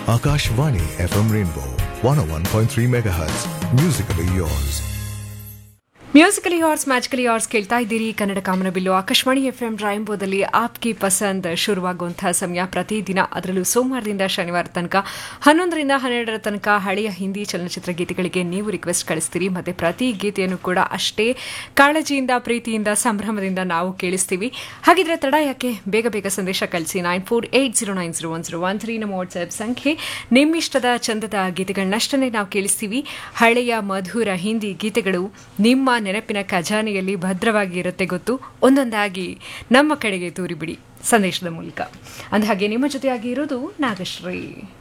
Akashvani FM Rainbow 101.3 MHz. Musically yours. Musically yours magically yours ಕೇಳ್ತಾ ಇದ್ದೀರಿ ಕನ್ನಡ ಕಾಮನಬಿಲ್ಲು Akashvani F M ರಾಯಂಬೋದಲ್ಲಿ ಆಪ್ಗೆ ಪಸಂದ್ ಶುರುವಾಗುವಂತಹ ಸಮಯ ಪ್ರತಿದಿನ ಅದರಲ್ಲೂ ಸೋಮವಾರದಿಂದ ಶನಿವಾರ ತನಕ ಹನ್ನೊಂದರಿಂದ ಹನ್ನೆರಡರ ತನಕ ಹಳೆಯ ಹಿಂದಿ ಚಲನಚಿತ್ರ ಗೀತೆಗಳಿಗೆ ನೀವು ರಿಕ್ವೆಸ್ಟ್ ಕಳಿಸ್ತೀರಿ ಮತ್ತೆ ಪ್ರತಿ ಗೀತೆಯನ್ನು ಕೂಡ ಅಷ್ಟೇ ಕಾಳಜಿಯಿಂದ ಪ್ರೀತಿಯಿಂದ ಸಂಭ್ರಮದಿಂದ ನಾವು ಕೇಳಿಸ್ತೀವಿ ಹಾಗಿದ್ರೆ ತಡ ಯಾಕೆ ಬೇಗ ಬೇಗ ಸಂದೇಶ ಕಳಿಸಿ nine four eight zero nine zero one zero one three ನಮ್ಮ ವಾಟ್ಸ್ಆಪ್ ಸಂಖ್ಯೆ ನಿಮ್ಮಿಷ್ಟದ ಚಂದದ ಗೀತೆಗಳನ್ನಷ್ಟನ್ನೇ ನಾವು ಕೇಳಿಸ್ತೀವಿ ಹಳೆಯ ಮಧುರ ಹಿಂದಿ ಗೀತೆಗಳು ನಿಮ್ಮ ನೆನಪಿನ ಖಜಾನೆಯಲ್ಲಿ ಭದ್ರವಾಗಿ ಇರುತ್ತೆ ಗೊತ್ತು ಒಂದೊಂದಾಗಿ ನಮ್ಮ ಕಡೆಗೆ ತೂರಿಬಿಡಿ ಸಂದೇಶದ ಮೂಲಕ ಅಂದಹಾಗೆ ನಿಮ್ಮ ಜೊತೆಯಾಗಿ ಇರೋದು ನಾಗಶ್ರೀ